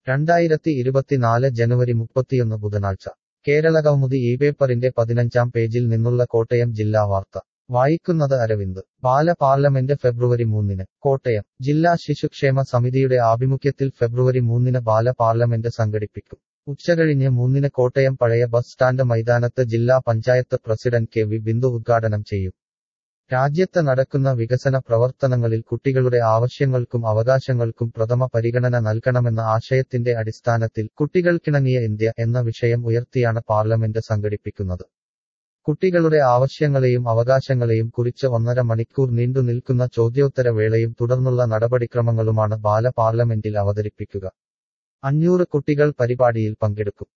രണ്ടായിരത്തി ഇരുപത്തിനാല് ജനുവരി മുപ്പത്തിയൊന്ന് ബുധനാഴ്ച കേരളകൗമുദി ഈ പേപ്പറിന്റെ പതിനഞ്ചാം പേജിൽ നിന്നുള്ള കോട്ടയം ജില്ലാ വാർത്ത വായിക്കുന്നത് അരവിന്ദ് ബാല പാർലമെന്റ് ഫെബ്രുവരി മൂന്നിന് കോട്ടയം ജില്ലാ ശിശുക്ഷേമ സമിതിയുടെ ആഭിമുഖ്യത്തിൽ ഫെബ്രുവരി മൂന്നിന് ബാല പാർലമെന്റ് സംഘടിപ്പിക്കും ഉച്ചകഴിഞ്ഞ് മൂന്നിന് കോട്ടയം പഴയ ബസ് സ്റ്റാൻഡ് മൈതാനത്ത് ജില്ലാ panchayat president K V Bindu ഉദ്ഘാടനം ചെയ്യും രാജ്യത്ത് നടക്കുന്ന വികസന പ്രവർത്തനങ്ങളിൽ കുട്ടികളുടെ ആവശ്യങ്ങൾക്കും അവകാശങ്ങൾക്കും പ്രഥമ പരിഗണന നൽകണമെന്ന ആശയത്തിന്റെ അടിസ്ഥാനത്തിൽ കുട്ടികൾക്കിണങ്ങിയ ഇന്ത്യ എന്ന വിഷയം ഉയർത്തിയാണ് പാർലമെന്റ് സംഘടിപ്പിക്കുന്നത് കുട്ടികളുടെ ആവശ്യങ്ങളെയും അവകാശങ്ങളെയും കുറിച്ച് ഒന്നര മണിക്കൂർ നീണ്ടു നിൽക്കുന്ന ചോദ്യോത്തര വേളയും തുടർന്നുള്ള നടപടിക്രമങ്ങളുമാണ് ബാല പാർലമെന്റിൽ അവതരിപ്പിക്കുക അഞ്ഞൂറ് കുട്ടികൾ പരിപാടിയിൽ പങ്കെടുക്കും